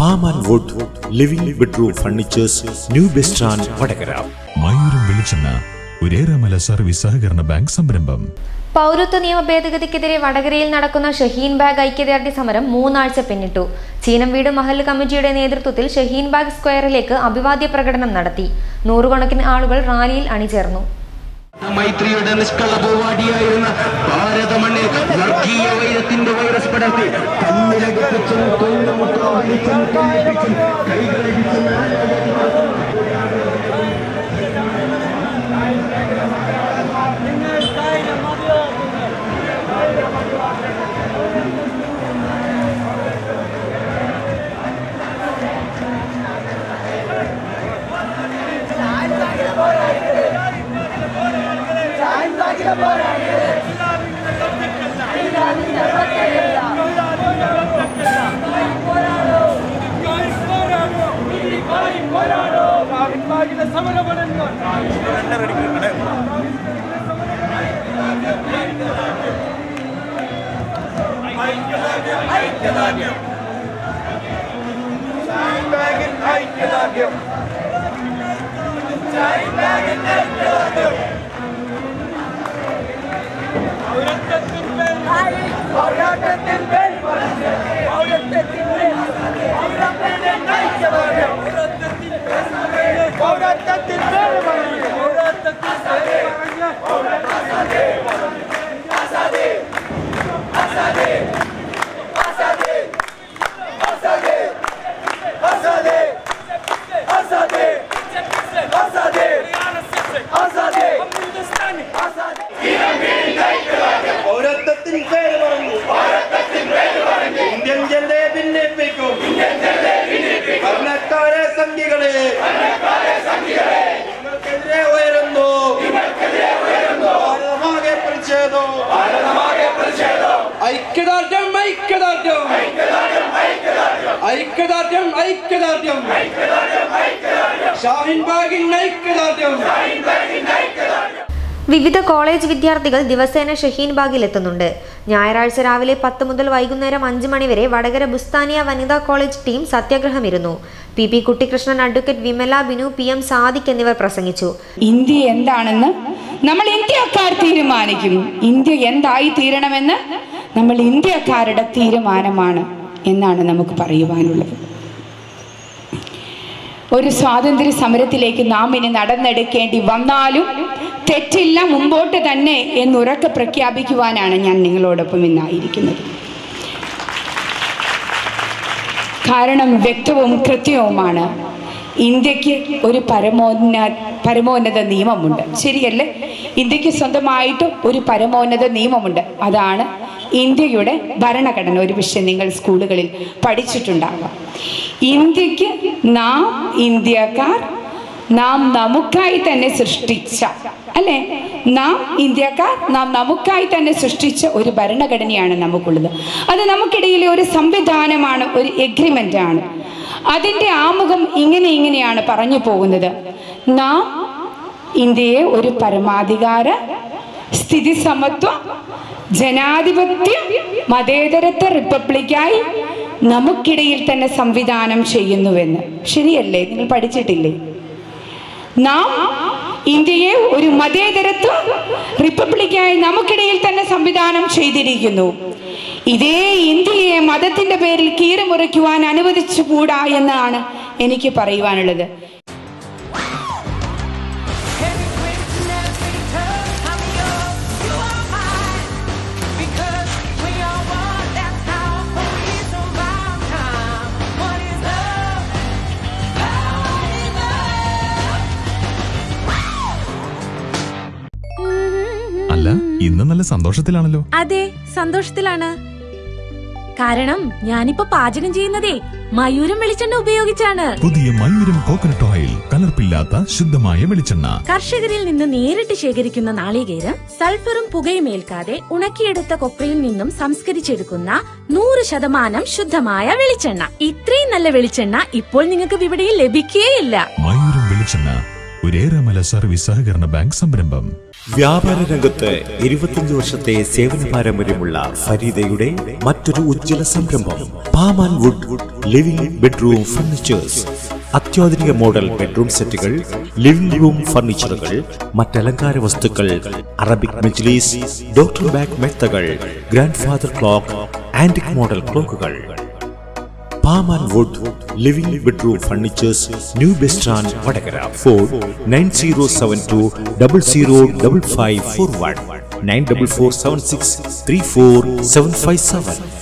ആമാൻ wood living bedroom furnitures new bus stand Vadakara മയൂരം വെളിച്ചെണ്ണ ഒരേറെമല സർവീസ് സഹകരണ ബാങ്ക് സംരംഭം പൗരത്വ നിയമ ഭേദഗതിക്കെതിരെ വടകരയിൽ നടക്കുന്ന ഷഹീൻ ബാഗ് ഐക്യദാർഢ്യ സമരം മൂന്നാഴ്ച പിന്നിട്ടു ചീനംവീട് മഹല്ല് കമ്മിറ്റിയുടെ നേതൃത്വത്തിൽ ഷഹീൻ ബാഗ് സ്ക്വയറിലേക്ക് അഭിവാദ്യ പ്രകടനം നടത്തി നൂറുകണക്കിന് ആളുകൾ റാലിയിൽ അണിചേർന്നു മൈത്രിയുടെ നിഷ്കള പോവാടിയായിരുന്ന ഭാരത മണ്ണിൽ വർഗീയ വൈരത്തിന്റെ വൈറസ് പടർത്തി തമ്മിലകപ്പിച്ചും കൊല്ലും കോവിച്ചും കൊല്ലിപ്പിച്ചും കൈകളടിച്ചും പൗരത്വത്തിന് പേര് പറഞ്ഞു ഇന്ത്യൻ ജനതയെ ഭിന്നിപ്പിക്കും ഭരണക്കാരെ സംഖ്യകളെ നിങ്ങൾക്കെതിരെ ഉയരുന്നു ഭാരതമാകെ പ്രതിഷേധം ഐക്യദാർഢ്യം ഐക്യദാർഢ്യം ഐക്യദാർഢ്യം ഐക്യദാർഢ്യം ഷാഹിൻ ബാഗിൻ ഐക്യദാർഢ്യം വിവിധ കോളേജ് വിദ്യാർത്ഥികൾ ദിവസേന ഷഹീൻ ബാഗിൽ എത്തുന്നുണ്ട് ഞായറാഴ്ച രാവിലെ പത്ത് മുതൽ വൈകുന്നേരം അഞ്ച് മണിവരെ വടകര ബുസ്താനിയ വനിതാ കോളേജ് ടീം സത്യാഗ്രഹമിരുന്നു P P Kuttikrishnan advocate Vimala Binu P M Sadiq എന്നിവർ പ്രസംഗിച്ചു ഇന്ത്യ എന്താണെന്ന് നമ്മൾ ഇന്ത്യക്കാർ തീരുമാനിക്കും ഇന്ത്യ എന്തായി തീരണമെന്ന് നമ്മൾ ഇന്ത്യക്കാരുടെ തീരുമാനമാണ് എന്നാണ് നമുക്ക് പറയുവാനുള്ളത് ഒരു സ്വാതന്ത്ര്യ സമരത്തിലേക്ക് നാം ഇനി നടന്നെടുക്കേണ്ടി വന്നാലും തെറ്റില്ല മുമ്പോട്ട് തന്നെ എന്നുറക്കെ പ്രഖ്യാപിക്കുവാനാണ് ഞാൻ നിങ്ങളോടൊപ്പം ഇന്നായിരിക്കുന്നത് കാരണം വ്യക്തവും കൃത്യവുമാണ് ഇന്ത്യക്ക് ഒരു പരമോന്ന പരമോന്നത നിയമമുണ്ട് ശരിയല്ലേ ഇന്ത്യക്ക് സ്വന്തമായിട്ട് ഒരു പരമോന്നത നിയമമുണ്ട് അതാണ് ഇന്ത്യയുടെ ഭരണഘടന ഒരു വിഷയം നിങ്ങൾ സ്കൂളുകളിൽ പഠിച്ചിട്ടുണ്ടാകാം ഇന്ത്യക്ക് നാം ഇന്ത്യക്കാർ നാം നമുക്കായി തന്നെ സൃഷ്ടിച്ച അല്ലെ നാം ഇന്ത്യക്കാർ നാം നമുക്കായി തന്നെ സൃഷ്ടിച്ച ഒരു ഭരണഘടനയാണ് നമുക്കുള്ളത് അത് നമുക്കിടയിലെ ഒരു സംവിധാനമാണ് ഒരു എഗ്രിമെന്റ് ആണ് അതിൻ്റെ ആമുഖം ഇങ്ങനെ ഇങ്ങനെയാണ് പറഞ്ഞു പോകുന്നത് നാം ഇന്ത്യയെ ഒരു പരമാധികാര സ്ഥിതി സമത്വ ജനാധിപത്യ മതേതരത്വ റിപ്പബ്ലിക്കായി നമുക്കിടയിൽ തന്നെ സംവിധാനം ചെയ്യുന്നുവെന്ന് ശരിയല്ലേ നിങ്ങൾ പഠിച്ചിട്ടില്ലേ നാം ഇന്ത്യയെ ഒരു മതേതരത്വ റിപ്പബ്ലിക്കായി നമുക്കിടയിൽ തന്നെ സംവിധാനം ചെയ്തിരിക്കുന്നു ഇതേ ഇന്ത്യയെ മതത്തിന്റെ പേരിൽ കീറിമുറിക്കുവാൻ അനുവദിച്ചുകൂടാ എന്നാണ് എനിക്ക് പറയുവാനുള്ളത് അല്ല ഇന്ന് നല്ല സന്തോഷത്തിലാണല്ലോ അതെ സന്തോഷത്തിലാണ് കാരണം ഞാനിപ്പോ പാചകം ചെയ്യുന്നതേ മയൂരം വെളിച്ചെണ്ണ ഉപയോഗിച്ചാണ് പുതിയ മയൂരം കോക്കനട്ട് ഓയിൽ കലർപ്പില്ലാത്ത ശുദ്ധമായ വെളിച്ചെണ്ണ കർഷകരിൽ നിന്ന് നേരിട്ട് ശേഖരിക്കുന്ന നാളികേരം സൾഫറും പുകയും ഏൽക്കാതെ ഉണക്കിയെടുത്ത കൊപ്രയിൽ നിന്നും സംസ്കരിച്ചെടുക്കുന്ന നൂറ് ശതമാനം ശുദ്ധമായ വെളിച്ചെണ്ണ ഇത്രയും നല്ല വെളിച്ചെണ്ണ ഇപ്പോൾ നിങ്ങൾക്ക് വിപണിയിൽ ലഭിക്കുകയില്ല മയൂരം വെളിച്ചെണ്ണ ഒരേറെമല സർവീസ് സഹകരണ ബാങ്ക് സംരംഭം വ്യാപാര രംഗത്ത് ഇരുപത്തിയഞ്ച് വർഷത്തെ സേവന പാരമ്പര്യമുള്ള ഫരീദയുടെ മറ്റൊരു ഉജ്ജ്വല സംരംഭം Paman wood living bedroom furnitures അത്യാധുനിക മോഡൽ ബെഡ്റൂം സെറ്റുകൾ ലിവിംഗ് റൂം ഫർണിച്ചറുകൾ മറ്റലങ്കാര വസ്തുക്കൾ അറബിക് മെജ്ലീസ് ഡോക്ടർ ബാഗ് മെത്തകൾ grand father clock antique model ക്ലോക്കുകൾ Paman wood living bedroom furnitures new bus stand Vadakara phone nine zero seven two double zero double five four one nine double four seven six three four seven five seven